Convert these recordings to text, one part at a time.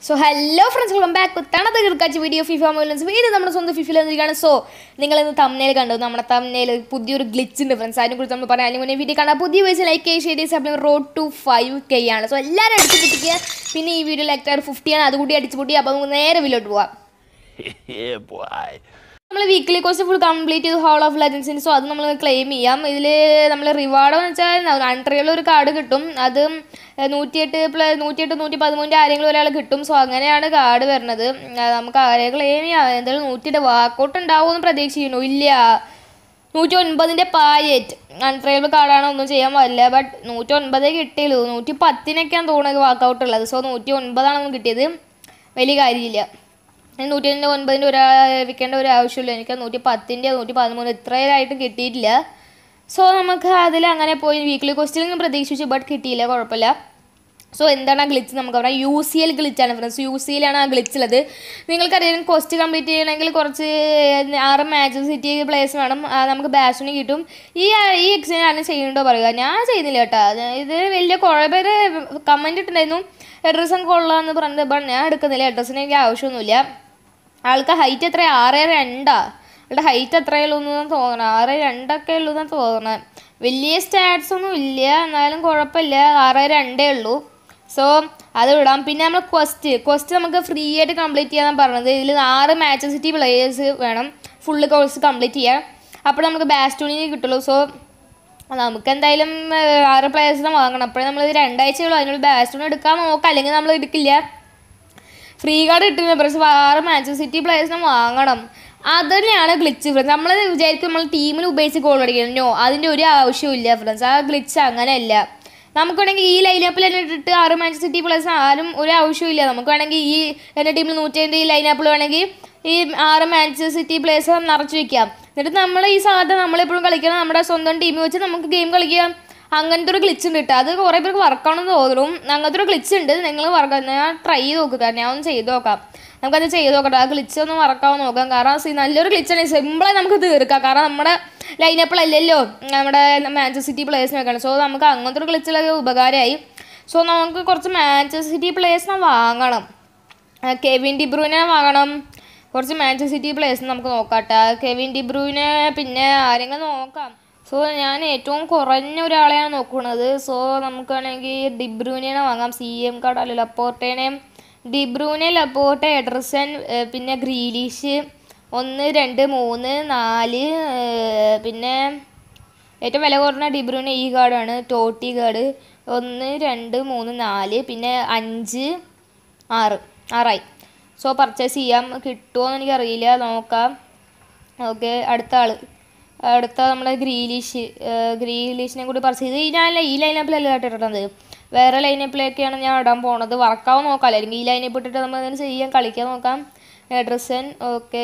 So hello friends welcome back വിത്താണ് കിടക്കാച്ച video FIFA മൊയിലൻസ് വീഡിയോ നമ്മുടെ സ്വന്തം ഫിഫിൽ വന്നിരിക്കുകയാണ് സോ നിങ്ങൾ ഇന്ന് തമ്മനയിൽ കണ്ടു നമ്മുടെ തമ്മനയിൽ പുതിയൊരു ഗ്ലിച്ച് ഉണ്ട് ഫ്രണ്ട്സ് അതിനെ കുറിച്ച് നമ്മൾ പറയാൻ മുന്നേ വീഡിയോ കാണാൻ പുതിയ വയസ്സ് ലൈക്ക് ചെയ്യുക ഷെയർ ചെയ്യുക റോഡ് ടു ഫൈവ് കെ ആണ് സോ എല്ലാവരും അടിച്ചു പൊട്ടിക്കുക പിന്നെ ഈ വീഡിയോ ലൈക്ക് ഫിഫ്റ്റി ആണ് അതുകൂടി അടിച്ചു പൊട്ടി അപ്പോൾ നമുക്ക് നേരെ വില്ലോട്ട് പോവാം yeah, boy. നമ്മൾ വീക്കിലി കോഴ്സ് ഫുൾ കംപ്ലീറ്റ് ചെയ്ത് ഹോൾ ഓഫ് ലെജൻസിന് സോ അത് നമ്മൾ ക്ലെയിം ചെയ്യാം ഇതിൽ നമ്മൾ റിവാർഡ് എന്ന് വെച്ചാൽ അൺട്രിയുള്ള ഒരു കാർഡ് കിട്ടും അത് നൂറ്റിയെട്ട് പ്ലസ് നൂറ്റിയെട്ട് നൂറ്റി പതിമൂന്നിൻ്റെ ആരെങ്കിലും ഒരാൾ കിട്ടും സോ അങ്ങനെയാണ് കാർഡ് വരുന്നത് അത് നമുക്ക് ആരെ ക്ലെയിം ചെയ്യാം എന്തായാലും നൂറ്റിയുടെ വാക്കൗട്ട് ഉണ്ടാവുമെന്ന് പ്രതീക്ഷിക്കുന്നു ഇല്ല നൂറ്റി ഒൻപതിൻ്റെ പായറ്റ് അൺട്രയബിൾ കാർഡാണ് ഒന്നും ചെയ്യാൻ പാടില്ല ബട്ട് നൂറ്റി ഒൻപതേ കിട്ടിയുള്ളൂ നൂറ്റി പത്തിനൊക്കെയാണ് തോന്നുന്നത് വാക്കൗട്ട് ഉള്ളത് സോ നൂറ്റി ഒൻപതാണ് നമുക്ക് കിട്ടിയത് വലിയ കാര്യമില്ല ഞാൻ നൂറ്റി ഒൻപതിൻ്റെ ഒരു വിൽക്കേണ്ട ഒരു ആവശ്യമില്ല എനിക്ക് നൂറ്റി പത്തിൻ്റെ നൂറ്റി പതിമൂന്ന് ഇത്രയായിട്ട് കിട്ടിയിട്ടില്ല സോ നമുക്ക് അതിൽ അങ്ങനെ പോയി വീക്ക്ലി ക്വസ്റ്റ്യൻ പ്രതീക്ഷിച്ചു ബട്ട് കിട്ടിയില്ല കുഴപ്പമില്ല സോ എന്താണ് ആ ഗ്ലിച്ച് നമുക്ക് പറയാം യു സി എൽ ഗ്ലിച്ചാണ് ഫ്രണ്ട്സ് യു സി എല്ലാണ് ആ ഗ്ലിച്ച് ഉള്ളത് നിങ്ങൾക്കറിയാം ക്വസ്റ്റ് കംപ്ലീറ്റ് ചെയ്യണമെങ്കിൽ കുറച്ച് ആറ് മാച്ച് സിറ്റി പ്ലേസ് വേണം ആ, നമുക്ക് ബാസിന് കിട്ടും ഈ ഈ എക്സാം ആണ് ചെയ്യണ്ടോ പറയുക ഞാൻ ചെയ്യുന്നില്ല കേട്ടോ ഇത് വലിയ കുറേ പേര് കമൻറ്റ് ഇട്ടിട്ടുണ്ടായിരുന്നു അഡ്രസ്സും കൊള്ളാമെന്ന് പറഞ്ഞത് ബട്ട് ഞാൻ എടുക്കുന്നില്ല അഡ്രസ്സിന് എനിക്ക് ആവശ്യമൊന്നുമില്ല ആൾക്ക് ഹൈറ്റ് എത്ര ആറ് രണ്ടാ ആളുടെ ഹൈറ്റ് എത്രയുള്ളൂ എന്ന് തോന്നണം ആറ് രണ്ടൊക്കെ ഉള്ളൂ എന്നാണ് തോന്നണത് വലിയ സ്റ്റാറ്റ്സ് ഒന്നും ഇല്ല എന്നാലും കുഴപ്പമില്ല ആറ് രണ്ടേ ഉള്ളൂ സോ അത് വിടാം പിന്നെ നമ്മൾ ക്വസ്റ്റ് ക്വസ്റ്റ് നമുക്ക് ഫ്രീ ആയിട്ട് കംപ്ലീറ്റ് ചെയ്യാൻ പറഞ്ഞത് ഇതിൽ ആറ് മാച്ച് സിറ്റി പ്ലേയേഴ്സ് വേണം ഫുള്ള് കോഴ്സ് കംപ്ലീറ്റ് ചെയ്യാൻ അപ്പോൾ നമുക്ക് ബാസ്റ്റോണിന് കിട്ടുള്ളൂ സോ നമുക്ക് എന്തായാലും ഏഹ്, ആറ് പ്ലേയേഴ്സിനെ വാങ്ങണം അപ്പോഴേ നമ്മൾ രണ്ടാഴ്ചയുള്ളൂ അതിനുള്ള ബാസ്റ്റോൺ എടുക്കാൻ നോക്കാം അല്ലെങ്കിൽ നമ്മൾ എടുക്കില്ല ഫ്രീ കാർഡ് കിട്ടുന്ന പ്രശ്നം ആറ് മാച്ച് സിറ്റി പ്ലേയേഴ്സിനെ വാങ്ങണം അത് തന്നെയാണ് ഗ്ലിച്ച് ഫ്രണ്ട്സ് നമ്മൾ വിചാരിക്കും നമ്മൾ ടീമിന് ഉപയോഗിച്ച് ഗോൾ അടിക്കണം നോ അതിൻ്റെ ഒരു ആവശ്യമില്ല ഫ്രണ്ട്സ് ആ ഗ്ലിച്ച് അങ്ങനെയല്ല നമുക്ക് വേണമെങ്കിൽ ഈ ലൈനപ്പിൽ തന്നെ ഇട്ടിട്ട് ആറ് മാച്ച് സിറ്റി പ്ലേയേഴ്സ് ആരും ഒരു ആവശ്യമില്ല നമുക്ക് വേണമെങ്കിൽ ഈ എൻ്റെ ടീമിൽ നൂറ്റി ഈ ലൈനപ്പിൽ വേണമെങ്കിൽ ഈ ആറ് മാച്ച് സിറ്റി പ്ലേയേഴ്സ് നിറച്ച് വെക്കാം എന്നിട്ട് നമ്മൾ ഈ സാധനം നമ്മളെപ്പോഴും കളിക്കണം നമ്മുടെ സ്വന്തം ടീം വെച്ച് നമുക്ക് ഗെയിം കളിക്കാം അങ്ങനത്തെ ഒരു ഗ്ലിച്ച് ഉണ്ട് കേട്ടോ അത് കുറേ പേർക്ക് വർക്കാണെന്ന് തോന്നും അങ്ങനത്തെ ഒരു ഗ്ലിച്ച് ഉണ്ട് നിങ്ങൾ വർക്ക് ഞാൻ ട്രൈ ചെയ്ത് നോക്കുക ഞാൻ ഒന്ന് ചെയ്ത് നോക്കാം നമുക്കത് ചെയ്ത് നോക്കട്ടെ ആ ഗ്ലിച്ച് ഒന്ന് വർക്കാവും നോക്കാം കാരണം സി നല്ലൊരു ഗ്ലിച്ചാണ് സിമ്പിളായി നമുക്ക് തീർക്കാം കാരണം നമ്മുടെ ലൈനപ്പിലല്ലല്ലോ നമ്മുടെ മാഞ്ചസ്റ്റർ സിറ്റി പ്ലേയേഴ്സിനെ വെക്കണം സോ നമുക്ക് അങ്ങനത്തെ ഒരു ഗ്ലിച്ചിലൊക്കെ ഉപകാരമായി സോ നമുക്ക് കുറച്ച് മാഞ്ചസ്റ്റർ സിറ്റി പ്ലേയേഴ്സിനെ വാങ്ങണം ആ, കെവിൻ ഡിബ്രൂനെ വാങ്ങണം കുറച്ച് മാഞ്ചസ്റ്റർ സിറ്റി പ്ലേയേഴ്സ് നമുക്ക് നോക്കാട്ടെ കെവിൻ ഡിബ്രൂനെ പിന്നെ ആരെങ്കിലും നോക്കാം സോ ഞാൻ ഏറ്റവും കുറഞ്ഞ ഒരാളെയാണ് നോക്കുന്നത് സോ നമുക്ക് വേണമെങ്കിൽ ഡിബ്രൂനെ വാങ്ങാം സി എം കാർഡ് അല്ല ലപ്പോർട്ടേനെ ഡിബ്രൂനെ ലപ്പോർട്ടെ എഡർസൺ ഏ, പിന്നെ ഗ്രീലിഷ് ഒന്ന് രണ്ട് മൂന്ന് നാല് ഏ, പിന്നെ ഏറ്റവും വില കുറഞ്ഞ ഡിബ്രൂന് ഈ കാർഡാണ് ടോട്ടി കാർഡ് ഒന്ന് രണ്ട് മൂന്ന് നാല് പിന്നെ അഞ്ച് ആറ് ആറായി സോ പർച്ചേസ് ചെയ്യാം കിട്ടുമോ എന്ന് എനിക്കറിയില്ല നോക്കാം ഓക്കെ അടുത്ത ആൾ അടുത്ത നമ്മുടെ ഗ്രീലിഷ് ഗ്രീലിഷിനെ കൂടി പർച്ചേസ് ചെയ്ത് ഞാൻ ഈ ലൈനപ്പിലല്ല കേട്ടോ ഇടുന്നത് വേറെ ലൈനപ്പിലൊക്കെയാണ് ഞാൻ ഇടാൻ പോണത് വർക്കാവും നോക്കാം അല്ലെങ്കിൽ ഈ ലൈനപ്പ് ഇട്ടിട്ട് നമ്മൾ എന്തെങ്കിലും ചെയ്യാൻ കളിക്കാൻ നോക്കാം എഡ്രസൻ ഓക്കെ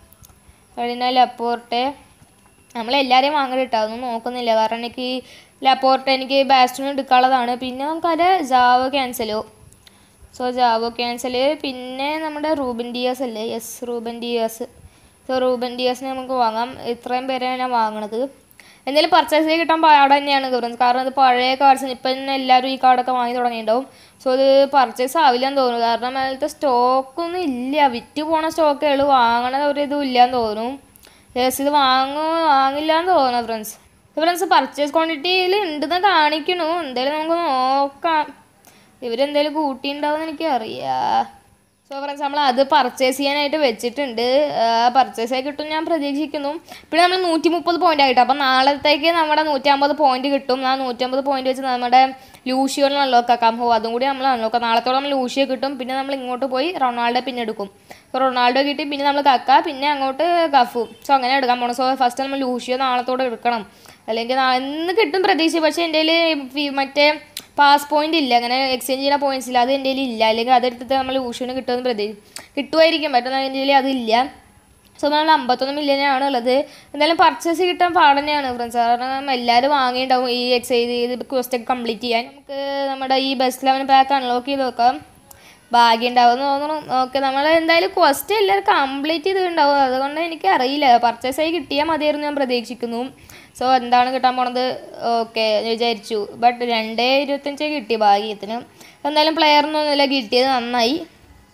പിന്നെ ലപ്പോർട്ടെ നമ്മളെല്ലാവരെയും വാങ്ങൽ കേട്ടോ അതൊന്നും നോക്കുന്നില്ല കാരണം എനിക്ക് ലപ്പോർട്ട് എനിക്ക് ബാസ്റ്റിന് എടുക്കാനുള്ളതാണ് പിന്നെ നമുക്കത് Joao Cancelo so Joao Cancel പിന്നെ നമ്മുടെ റൂബൻ ഡിയാസ് അല്ലേ yes Ruben Dias so Ruben ഡിയാസിനെ നമുക്ക് വാങ്ങാം ഇത്രയും പേരാണ് ഞാൻ വാങ്ങണത് എന്തെങ്കിലും പർച്ചേസ് ചെയ്ത് കിട്ടാൻ പാടെ തന്നെയാണ് ഗൗരവം കാരണം ഇത് പഴയ കാർഡ്സിന് ഇപ്പം തന്നെ എല്ലാവരും ഈ കാർഡൊക്കെ വാങ്ങി തുടങ്ങിയിട്ടുണ്ടാവും സോ ഇത് പർച്ചേസ് ആവില്ല എന്ന് തോന്നുന്നു കാരണം അതിലത്തെ സ്റ്റോക്കൊന്നും ഇല്ല വിറ്റ് പോണ സ്റ്റോക്കേ ഉള്ളൂ വാങ്ങണ ഒരു ഇതും ഇല്ലയെന്ന് തോന്നുന്നു യെസ് ഇത് വാങ്ങു വാങ്ങില്ല എന്ന് തോന്നുന്നു ഫ്രണ്ട്സ് ഫ്രണ്ട്സ് പർച്ചേസ് ക്വാണ്ടിറ്റിയിൽ ഉണ്ടെന്ന് കാണിക്കണു എന്തായാലും നമുക്ക് നോക്കാം ഇവരെന്തായാലും കൂട്ടിയിട്ടുണ്ടാവുമെന്ന് എനിക്ക് അറിയാം സോ ഫ്രണ്ട്സ് നമ്മൾ അത് പർച്ചേസ് ചെയ്യാനായിട്ട് വെച്ചിട്ടുണ്ട് പർച്ചേസ് ആയി കിട്ടും ഞാൻ പ്രതീക്ഷിക്കുന്നു പിന്നെ നമ്മൾ നൂറ്റി മുപ്പത് പോയിന്റ് ആയിട്ട് അപ്പം നാളത്തേക്ക് നമ്മുടെ നൂറ്റമ്പത് പോയിന്റ് കിട്ടും ആ നൂറ്റമ്പത് പോയിന്റ് വെച്ച് നമ്മുടെ ലൂഷിയോനെ അൺലോക്ക് ആക്കാം ഓ അതും കൂടി നമ്മൾ അൺലോക്ക് ആക്കാം നാളത്തോളം നമ്മൾ ലൂഷിയോ കിട്ടും പിന്നെ നമ്മൾ ഇങ്ങോട്ട് പോയി റൊണാൾഡോ പിന്നെ എടുക്കും സോ റൊണാൾഡോ കിട്ടി പിന്നെ നമ്മൾ കക്ക പിന്നെ അങ്ങോട്ട് ഗഫു സോ അങ്ങനെ എടുക്കാൻ പോകണം സോ ഫസ്റ്റ് നമ്മൾ ലൂഷിയോ നാളത്തോടെ എടുക്കണം അല്ലെങ്കിൽ നാളെ ഇന്ന് കിട്ടും പ്രതീക്ഷ പക്ഷേ എൻ്റെ കയ്യിൽ മറ്റേ പാസ് പോയിന്റ് ഇല്ല അങ്ങനെ എക്സ്ചേഞ്ച് ചെയ്യുന്ന പോയിന്റ്സ് ഇല്ല അത് എൻ്റെ കയ്യിൽ ഇല്ല അല്ലെങ്കിൽ അതെടുത്തിട്ട് നമ്മൾ ഊഷന് കിട്ടുമെന്ന് പ്രതീക്ഷ കിട്ടുമായിരിക്കും പറ്റുന്ന എൻ്റെ കയ്യിൽ അതില്ല സോ നമ്മൾ അമ്പത്തൊന്ന് മില്യനാണ് ഉള്ളത് എന്തായാലും പർച്ചേസ് കിട്ടാൻ പാടന്നെയാണ് ഫ്രണ്ട്സ് കാരണം എല്ലാവരും വാങ്ങിയിട്ടുണ്ടാവും ഈ എക്സൈസ് ചെയ്ത് ക്വസ്റ്റ് ഒക്കെ കംപ്ലീറ്റ് ചെയ്യാൻ നമുക്ക് നമ്മുടെ ഈ ബസ് ലെവൻ പാക്ക് അൺലോക്ക് ചെയ്ത് നോക്കാം ഭാഗ്യം ഉണ്ടാവുമെന്ന് തോന്നുന്നു ഓക്കെ നമ്മൾ എന്തായാലും ക്വസ്റ്റ് എല്ലാവരും കംപ്ലീറ്റ് ചെയ്തിട്ടുണ്ടാവും അതുകൊണ്ട് എനിക്ക് അറിയില്ല പർച്ചേസ് ആയി കിട്ടിയാൽ മതിയായിരുന്നു ഞാൻ പ്രതീക്ഷിക്കുന്നു സോ എന്താണ് കിട്ടാൻ പോണത് ഓക്കെ വിചാരിച്ചു ബട്ട് രണ്ടേ ഇരുപത്തഞ്ച് കിട്ടി ഭാഗ്യത്തിന് എന്തായാലും പ്ലെയറിനൊന്നുമില്ല കിട്ടിയത് നന്നായി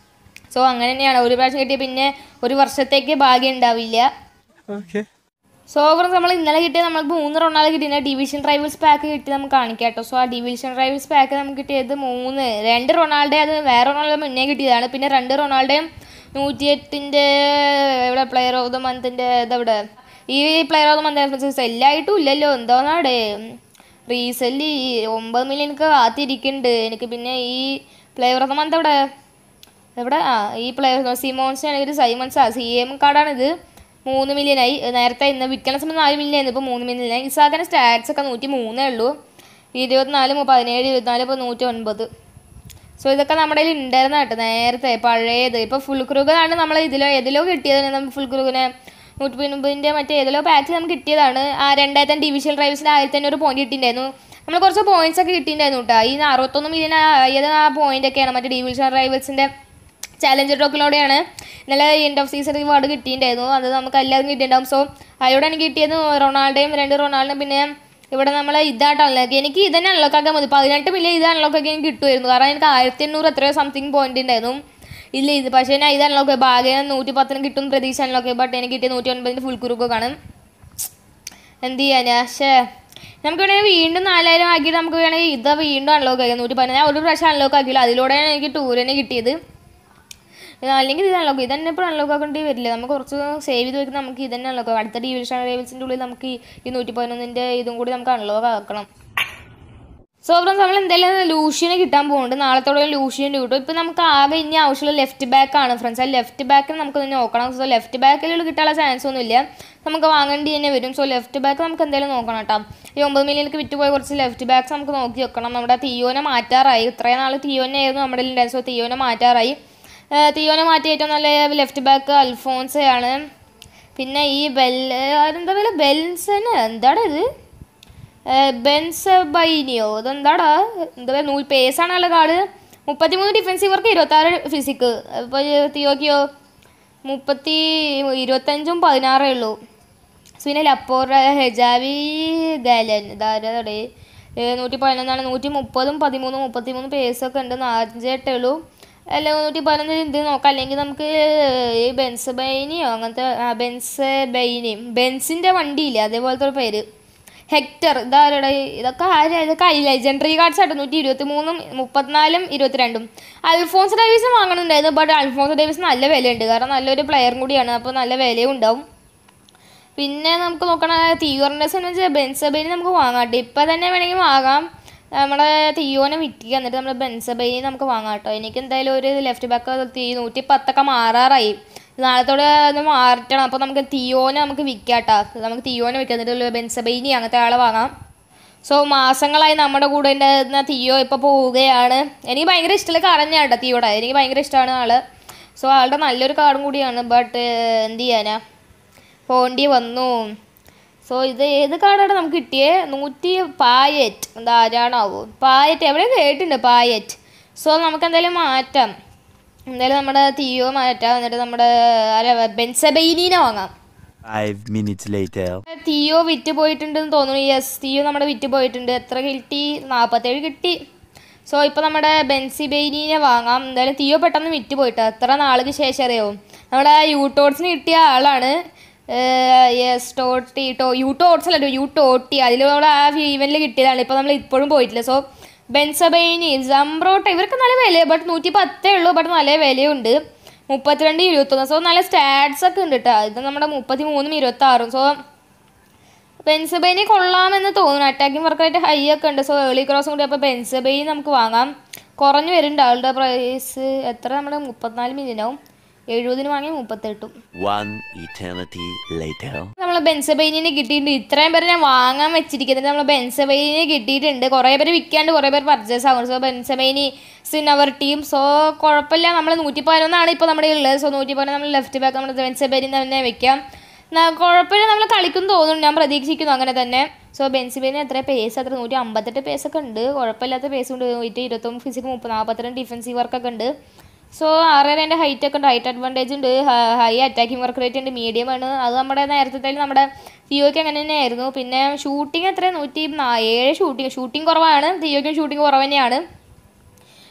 സോ അങ്ങനെ തന്നെയാണ് ഒരു പ്രാവശ്യം കിട്ടിയ പിന്നെ ഒരു വർഷത്തേക്ക് ഭാഗ്യം ഉണ്ടാവില്ല Okay. സോ ഫ്രണ്ട്സ് നമ്മൾ ഇന്നലെ കിട്ടിയ നമുക്ക് മൂന്ന് റൊണാൾഡ് കിട്ടിയ ഡിവിഷൻ റൈവൽസ് പാക്ക് കിട്ടി നമുക്ക് കാണിക്കാം കേട്ടോ സോ ആ ഡിവിഷൻ റൈവൽസ് പാക്ക് നമുക്ക് കിട്ടിയത് മൂന്ന് രണ്ട് റൊണാൾഡോ അത് വേറെ റൊണാൾഡോ മുന്നേ കിട്ടിയതാണ് പിന്നെ രണ്ട് റൊണാൾഡോയും നൂറ്റിയെട്ടിൻ്റെ ഇവിടെ പ്ലെയർ ഓഫ് ദ മന്തിൻ്റെ ഇതെവിടെ ഈ പ്ലെയർ ഓഫ് ദ മന്ത് സെല്ലായിട്ടും ഇല്ലല്ലോ എന്താണാടെ റീസെല്ലി ഒമ്പത് മില്യൺ എനിക്ക് കാത്തിരിക്കുന്നുണ്ട് എനിക്ക് പിന്നെ ഈ പ്ലെയർ ഓഫ് ദ മന്ത് എവിടെ എവിടെ ആ ഈ പ്ലെയർ സിമോൺസ് ആണെങ്കിൽ സൈമൺസ് ആ സി എം കാർഡാണിത് മൂന്ന് മില്യൺ ആയി നേരത്തെ ഇന്ന് വിൽക്കുന്ന സമയത്ത് നാല് മില്യൺ ആയിരുന്നു ഇപ്പോൾ മൂന്ന് മില്യൺ ആയി ഇസാഖിൻ്റെ സ്റ്റാറ്റ്സ് ഒക്കെ നൂറ്റി മൂന്നേ ഉള്ളൂ ഇരുപത്തിനാല് മു- പതിനേഴ് ഇരുപത്തിനാല് ഇപ്പോൾ നൂറ്റി ഒൻപത് സോ ഇതൊക്കെ നമ്മുടെ കയ്യിൽ ഉണ്ടായിരുന്ന കേട്ടോ നേരത്തെ പഴയത് ഇപ്പോൾ ഫുൾ ക്രൂഗാണ് നമ്മൾ ഇതിലോ ഏതിലോ കിട്ടിയത് നമ്മൾ ഫുൾ ക്രൂഗിനെ നൂറ്റി പതിനൊമ്പതിൻ്റെ മറ്റേ ഏതിലോ പാക്കിൽ നമുക്ക് കിട്ടിയതാണ് ആ രണ്ടായിരത്തി ഡിവിഷൻ റൈവൽസിൽ ആയിരത്തി അഞ്ഞൂറ് പോയിന്റ് കിട്ടിയിട്ടുണ്ടായിരുന്നു നമ്മൾ കുറച്ച് പോയിന്റ്സ് ഒക്കെ കിട്ടിയിട്ടുണ്ടായിരുന്നു കേട്ടോ ഈ അറുപത്തൊന്ന് മില്യൺ ആയത് ആ പോയിന്റ് ഒക്കെയാണ് മറ്റേ ഡിവിഷൻ റൈവൽസിൻ്റെ ചാലഞ്ചർ ടോക്കിലൂടെയാണ് ഇന്നലെ എൻഡ് ഓഫ് സീസൺ റിവാർഡ് കിട്ടിയിട്ടുണ്ടായിരുന്നു അത് നമുക്ക് എല്ലാവരും കിട്ടിയിട്ടുണ്ടാവും സോ അതിലൂടെയാണ് കിട്ടിയത് റൊണാൾഡോയും രണ്ട് റൊണാൾഡോയും പിന്നെ ഇവിടെ നമ്മൾ ഇതായിട്ട് അൺലോക്ക് എനിക്ക് ഇതന്നെ അൺലോക്ക് ആക്കാൻ മതി പതിനെട്ട് മില്യൺ ഇത് അൺലോക്ക് ആക്കി എനിക്ക് കിട്ടുമായിരുന്നു കാരണം എനിക്ക് ആയിരത്തി എണ്ണൂറ് എത്രയോ സംതിങ് പോയിന്റ് ഉണ്ടായിരുന്നു ഇല്ല ഇത് പക്ഷേ ഞാൻ ഇത് അൺലോക്ക് ഭാഗ്യം നൂറ്റി പത്തിന് കിട്ടും പ്രതീക്ഷ അൺലോക്ക് ബട്ട് എനിക്ക് കിട്ടിയ നൂറ്റി ഒൻപതിൻ്റെ ഫുൾ കുറുക്കൊക്കെയാണ് എന്ത് ചെയ്യാനാ പക്ഷേ നമുക്ക് വേണമെങ്കിൽ വീണ്ടും നാലായിരം ആക്കിയിട്ട് നമുക്ക് വേണമെങ്കിൽ ഇത് വീണ്ടും അൺലോക്ക് ആക്കാം നൂറ്റി പതിനാറ് ഞാൻ ഒരു പ്രാവശ്യം അൺലോക്ക് ആക്കിയില്ല അതിലൂടെയാണ് എനിക്ക് ടൂറിന് കിട്ടിയത് ഇത് അല്ലെങ്കിൽ ഇത് അൺലോക്ക് ഇത് തന്നെ ഇപ്പോൾ അൺലോക്ക് ആക്കേണ്ടി വരില്ല നമുക്ക് കുറച്ച് സേവ് ചെയ്ത് വെക്കുന്ന നമുക്ക് ഇത് തന്നെ അൺലോക്ക് അടുത്ത ഡിവിഷൻ റേവൽസിൻ്റെ ഉള്ളിൽ നമുക്ക് ഈ- ഈ നൂറ്റി പതിനൊന്നിൻ്റെ ഇതും കൂടി നമുക്ക് അൺലോക്ക് ആക്കണം സോ ഫ്രണ്ട്സ് നമ്മൾ എന്തായാലും ലൂഷ്യനെ കിട്ടാൻ പോകുന്നുണ്ട് നാളത്തോടെ ലൂഷ്യൻ്റെ കിട്ടും ഇപ്പം നമുക്ക് ആകെ ഇനി ആവശ്യമുള്ള ലെഫ്റ്റ് ബാക്ക് ആണ് ഫ്രണ്ട്സ് ആ ലെഫ്റ്റ് ബാക്കിന് നമുക്ക് ഇനി നോക്കണം സോ ലെഫ്റ്റ് ബാക്കിൽ കിട്ടാനുള്ള ചാൻസ് ഒന്നുമില്ല നമുക്ക് വാങ്ങേണ്ടി തന്നെ വരും സോ ലെഫ്റ്റ് ബാക്ക് നമുക്ക് എന്തായാലും നോക്കണം കേട്ടോ ഈ ഒമ്പത് മില്യണിക്ക് വിറ്റുപോയ കുറച്ച് ലെഫ്റ്റ് ബാക്ക്സ് നമുക്ക് നോക്കി വെക്കണം നമ്മുടെ തീയോനെ മാറ്റാറായി ഇത്രയും നാൾ തീയോനെ ആയിരുന്നു നമ്മുടെ ഉണ്ടായത് സോ തീയോനെ മാറ്റാറായി ഏഹ് തീയോനെ മാറ്റി ഏറ്റവും നല്ല ലെഫ്റ്റ് ബാക്ക് അൽഫോൻസയാണ് പിന്നെ ഈ ബെൽ എന്താ പറയുക ബെൽസന് എന്താടാ ഇത് ബെൻസബൈനിയോ ഇതെന്താടാ എന്താ പറയുക നൂൽ പേസാണല്ലോ കാർഡ് മുപ്പത്തിമൂന്ന് ഡിഫൻസീവ് വർക്ക് ഇരുപത്താറ് ഫിസിക്ക് ഇപ്പോൾ തിയോക്കിയോ മുപ്പത്തി ഇരുപത്തഞ്ചും പതിനാറേ ഉള്ളൂ പിന്നെ ലപ്പോർ ഹെജാവി ഗാലൻ ഇതാരടെ നൂറ്റി പതിനൊന്നാണ് നൂറ്റി മുപ്പതും പതിമൂന്നും മുപ്പത്തി മൂന്ന് പേസൊക്കെ ഉണ്ട് നാലഞ്ചെട്ടേ ഉള്ളൂ അല്ല നൂറ്റി പതിനൊന്ന് ഇത് നോക്കാം അല്ലെങ്കിൽ നമുക്ക് ഈ ബെൻസ് ബൈനിയോ അങ്ങനത്തെ ആ ബെൻസ് ബൈനി ബെൻസിൻ്റെ വണ്ടിയില്ലേ അതേപോലത്തെ ഒരു പേര് ഹെക്ടർ ഇതാരുടെ ഇതൊക്കെ ആരാ ഇതൊക്കെ ലെജൻഡറി കാർഡ്സ് ആയിട്ട് നൂറ്റി ഇരുപത്തി മൂന്നും മുപ്പത്തിനാലും ഇരുപത്തിരണ്ടും അൽഫോൺസ് ഡേവിസ് വാങ്ങണമെന്നുണ്ടായിരുന്നു ബട്ട് അൽഫോൺസ് ഡേവിസ് നല്ല വിലയുണ്ട് കാരണം നല്ലൊരു പ്ലെയറും കൂടിയാണ് അപ്പോൾ നല്ല വിലയും ഉണ്ടാവും പിന്നെ നമുക്ക് നോക്കണ തിയോറിൻ്റെ വെച്ചാൽ ബെൻസബൈനി നമുക്ക് വാങ്ങാം ഇപ്പം തന്നെ വേണമെങ്കിൽ വാങ്ങാം നമ്മുടെ തിയോനെ വിറ്റിക്കുക എന്നിട്ട് നമ്മുടെ ബെൻസബൈനി നമുക്ക് വാങ്ങാം കേട്ടോ എനിക്ക് എന്തായാലും ഒരു ലെഫ്റ്റ് ബാക്ക് തീ നൂറ്റി പത്തൊക്കെ മാറാറായി നാളത്തോടെ അത് മാറ്റണം അപ്പോൾ നമുക്ക് തിയോനെ നമുക്ക് വിൽക്കാം കേട്ടോ നമുക്ക് തിയോനെ വിൽക്കാം എന്നിട്ട് ബെൻസബൈനി അങ്ങനത്തെ ആളെ വാങ്ങാം സോ മാസങ്ങളായി നമ്മുടെ കൂടെ ഉണ്ടായിരുന്ന തിയോ ഇപ്പോൾ പോവുകയാണ് എനിക്ക് ഭയങ്കര ഇഷ്ടമുള്ള കാർഡ് കേട്ടോ തിയോടെ എനിക്ക് ഭയങ്കര ഇഷ്ടമാണ് ആള് സോ ആളുടെ നല്ലൊരു കാർഡും കൂടിയാണ് ബട്ട് എന്ത് ചെയ്യാനാ പോണ്ടി വന്നു സോ ഇത് ഏത് കാർഡാണ് നമുക്ക് കിട്ടിയേ നൂറ്റി പായറ്റ് എന്താ ആരാണാവോ പായറ്റ് എവിടെ കേട്ടിട്ടുണ്ട് പായറ്റ് സോ നമുക്ക് എന്തായാലും മാറ്റാം എന്തായാലും നമ്മുടെ തീയോ മാറ്റാം എന്നിട്ട് നമ്മുടെ ആരാ ബെൻസബൈനീനെ വാങ്ങാം Five minutes later. തീയോ വിറ്റ് പോയിട്ടുണ്ടെന്ന് തോന്നുന്നു യെസ് തീയോ നമ്മുടെ വിറ്റ് പോയിട്ടുണ്ട് എത്ര കിട്ടി നാൽപ്പത്തേഴ് കിട്ടി സോ ഇപ്പോൾ നമ്മുടെ ബെൻസി ബെയിനിനെ വാങ്ങാം എന്തായാലും തീയോ പെട്ടെന്ന് വിറ്റ് പോയിട്ട് എത്ര നാൾക്ക് ശേഷം അറിയോ നമ്മുടെ യൂട്ടോട്സിന് കിട്ടിയ ആളാണ് യെസ് ടോട്ടി ടോ യൂട്ടോട്സ് അല്ല യൂട്ടോട്ടി അതിലൂടെ ആ ഈവനിൽ കിട്ടിയതാണ് ഇപ്പോൾ നമ്മൾ ഇപ്പോഴും പോയിട്ടില്ല സോ ബെൻസബൈനി സംബ്രോട്ട ഇവർക്ക് നല്ല വില ബട്ട് നൂറ്റി പത്തേ ഉള്ളൂ ബട്ട് നല്ല വിലയുണ്ട് മുപ്പത്തിരണ്ട് ഇരുപത്തൊന്ന് സോ നല്ല സ്റ്റാറ്റ്സ് ഒക്കെ ഉണ്ട് കേട്ടോ ഇത് നമ്മുടെ മുപ്പത്തി മൂന്നും ഇരുപത്തി ആറും സോ ബെൻസബൈനി കൊള്ളാമെന്ന് തോന്നുന്നു അറ്റാക്കിംഗ് വർക്കായിട്ട് ഹൈ ഒക്കെ ഉണ്ട് സോ ഏർലി ക്രോസും കൂടി അപ്പോൾ ബെൻസബൈനി നമുക്ക് വാങ്ങാം കുറഞ്ഞു വരുന്നുണ്ട് ആളുടെ പ്രൈസ് എത്ര നമ്മുടെ മുപ്പത്തിനാല് മില്യനാവും എഴുപതിന് വാങ്ങി മുപ്പത്തെട്ടും One eternity later. നമ്മൾ ബെൻസബൈനിനെ കിട്ടിയിട്ടുണ്ട് ഇത്രയും പേര് ഞാൻ വാങ്ങാൻ വെച്ചിരിക്കുന്നത് നമ്മൾ ബെൻസബൈനിനെ കിട്ടിയിട്ടുണ്ട് കുറേ പേര് വിൽക്കാണ്ട് കുറേ പേര് പർച്ചേസ് ആകുന്നു സോ ബെൻസബൈനി സിൻ അവർ ടീം സോ കുഴപ്പമില്ല നമ്മൾ നൂറ്റി പതിനൊന്നാണ് ഇപ്പോൾ നമ്മുടെ ഉള്ളത് സോ നൂറ്റി പതിനൊന്ന് നമ്മൾ ലെഫ്റ്റ് ബാക്ക് നമ്മൾ ബെൻസബൈനി തന്നെ വെക്കാം ന- കുഴപ്പമില്ല നമ്മൾ കളിക്കും തോന്നുന്നു ഞാൻ പ്രതീക്ഷിക്കുന്നു അങ്ങനെ തന്നെ സോ ബെൻസിബൈന് എത്ര പേസ് എത്ര നൂറ്റി അമ്പത്തെട്ട് പേസൊക്കെ ഉണ്ട് കുഴപ്പമില്ലാത്ത പേസ് ഉണ്ട് നൂറ്റി ഇരുപത്തൊമ്പത് ഫിസിക്ക് മുപ്പത് നാൽപ്പത്തിരണ്ട് ഡിഫൻസീവ് വർക്കൊക്കെ ഉണ്ട് സോ ആറരേൻ്റെ ഹൈറ്റ് ഒക്കെ ഉണ്ട് ഹൈറ്റ് അഡ്വാൻറ്റേജ് ഉണ്ട് ഹൈ അറ്റാക്കിംഗ് വർക്ക് റേറ്റ് ഉണ്ട് മീഡിയം ആണ് അത് നമ്മുടെ നേരത്തെ നമ്മുടെ തിയോയ്ക്ക് അങ്ങനെ തന്നെയായിരുന്നു പിന്നെ ഷൂട്ടിംഗ് എത്ര നൂറ്റി നാ- ഏഴ് ഷൂട്ടിംഗ് ഷൂട്ടിംഗ് കുറവാണ് തിയോയ്ക്കും ഷൂട്ടിംഗ് കുറവ് തന്നെയാണ്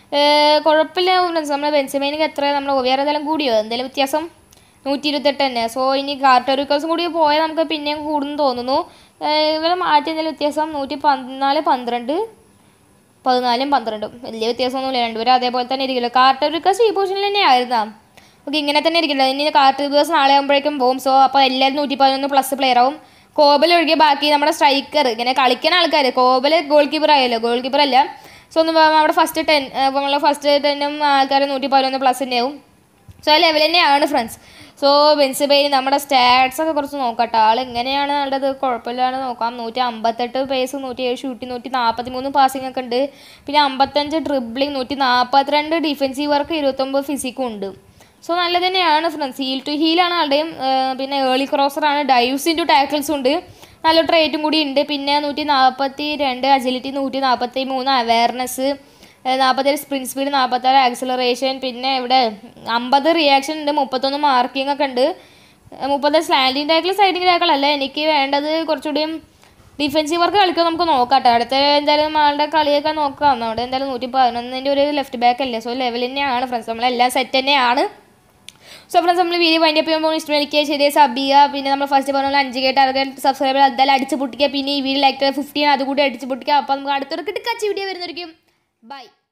കുഴപ്പമില്ല ഫ്രണ്ട്സ് നമ്മുടെ ബെൻസമേനിക്ക് എത്ര നമ്മുടെ ഒവിയർ ഏതായാലും കൂടിയോ എന്തെങ്കിലും വ്യത്യാസം നൂറ്റി ഇരുപത്തെട്ട് തന്നെ സോ ഇനി കാർട്ടോറിക്കൽസും കൂടി പോയാൽ നമുക്ക് പിന്നെയും കൂടുന്നു തോന്നുന്നു ഏഹ് ഇവരെ മാറ്റി എന്തെങ്കിലും വ്യത്യാസം നൂറ്റി പതിനാല് പന്ത്രണ്ട് പതിനാലും പന്ത്രണ്ടും വലിയ വ്യത്യാസമൊന്നുമില്ല രണ്ടുപേരും അതേപോലെ തന്നെ ഇരിക്കില്ല കാർട്ടോറിക്കസ് ഈ പൊസിഷനിൽ തന്നെ ആയിരുന്നാ ഓക്കെ ഇങ്ങനെ തന്നെ ഇരിക്കില്ല ഇനി കാർട്ടോറിക്കസ് നാളെ ആകുമ്പോഴേക്കും പോകും സോ അപ്പോൾ എല്ലാവരും നൂറ്റി പതിനൊന്ന് പ്ലസ് പ്ലെയർ ആവും കോബൽ ഒഴികെ ബാക്കി നമ്മുടെ സ്ട്രൈക്കർ ഇങ്ങനെ കളിക്കുന്ന ആൾക്കാർ കോബൽ ഗോൾ കീപ്പർ ആയല്ലോ ഗോൾ കീപ്പർ അല്ല സോ ഒന്ന് നമ്മുടെ ഫസ്റ്റ് ടെൻ നമ്മളെ ഫസ്റ്റ് ടെന്നും ആൾക്കാർ നൂറ്റി പതിനൊന്ന് പ്ലസ് തന്നെയാവും സോ ആ ലെവൽ തന്നെയാണ് ഫ്രണ്ട്സ് സോ ബെൻസിബൈൻ നമ്മുടെ സ്റ്റാറ്റ്സ് ഒക്കെ കുറച്ച് നോക്കട്ടെ ആൾ എങ്ങനെയാണ് ആളുടെ കുഴപ്പമില്ലാണ്ട് നോക്കാം നൂറ്റി അമ്പത്തെട്ട് പേസ് നൂറ്റി ഏഴ് ഷൂട്ടിംഗ് നൂറ്റി നാൽപ്പത്തി മൂന്ന് പാസിംഗ് ഒക്കെ ഉണ്ട് പിന്നെ അമ്പത്തഞ്ച് ഡ്രിബ്ലിംഗ് നൂറ്റി നാൽപ്പത്തിരണ്ട് ഡിഫെൻസീവ് വർക്ക് ഇരുപത്തൊമ്പത് ഫിസിക്കും ഉണ്ട് സോ നല്ല തന്നെയാണ് ഫ്രണ്ട്സ് ഹീൽ ടു ഹീലാണ് ആളുടെയും ഏർ പിന്നെ ഏർലി ക്രോസറാണ് ഡൈവ്സ് ഇൻറ്റു ടാക്കിൾസും ഉണ്ട് നല്ല ട്രേറ്റും കൂടി ഉണ്ട് പിന്നെ നൂറ്റി നാൽപ്പത്തി രണ്ട് അജിലിറ്റി നൂറ്റി നാൽപ്പത്തി മൂന്ന് അവയർനെസ് നാൽപ്പത്തേഴ് സ്പ്രിൻറ്റ് സ്പീഡ് നാൽപ്പത്താറ് ആക്സിലറേഷൻ പിന്നെ ഇവിടെ അമ്പത് റിയാക്ഷൻ ഉണ്ട് മുപ്പത്തൊന്ന് മാർക്കിംഗ് ഒക്കെ ഉണ്ട് മുപ്പത് സ്ലാൻഡിങ് ടാക്കിൾ സൈഡിങ് ടാക്കിൾ അല്ല എനിക്ക് വേണ്ടത് കുറച്ചുകൂടിയും ഡിഫെൻസീവ് വർക്ക് കളിക്കാൻ നമുക്ക് നോക്കാട്ടെ അടുത്ത എന്തായാലും ആളുടെ കളിയൊക്കെ നോക്കാം അവിടെ എന്തായാലും നൂറ്റി പതിനൊന്നിൻ്റെ ഒരു ലെഫ്റ്റ് ബാക്ക് അല്ലേ സോ ലെവൽ തന്നെയാണ് ഫ്രണ്ട്സ് നമ്മളെല്ലാം സെറ്റ് തന്നെയാണ് സോ ഫ്രണ്ട്സ് നമ്മൾ വീഡിയോ വൈൻഡ് അപ്പ് ചെയ്യുമ്പോൾ ഇഷ്ടമായിരിക്കുക ശരിയായി സബ് ചെയ്യുക പിന്നെ നമ്മൾ ഫസ്റ്റ് പറഞ്ഞ അഞ്ച് കെ ടാർഗറ്റ് സബ്സ്ക്രൈബർ എന്തായാലും അടിച്ച് പൊട്ടിക്കുക പിന്നെ ഈ വീഡിയോ ലൈക്ക് ഫിഫ്റ്റീൻ അതുകൂടി അടിച്ച് പൊട്ടിക്കുക അപ്പോൾ നമുക്ക് അടുത്തൊരു കിടക്കാച്ച വീഡിയോ വരുന്നതായിരിക്കും ബൈ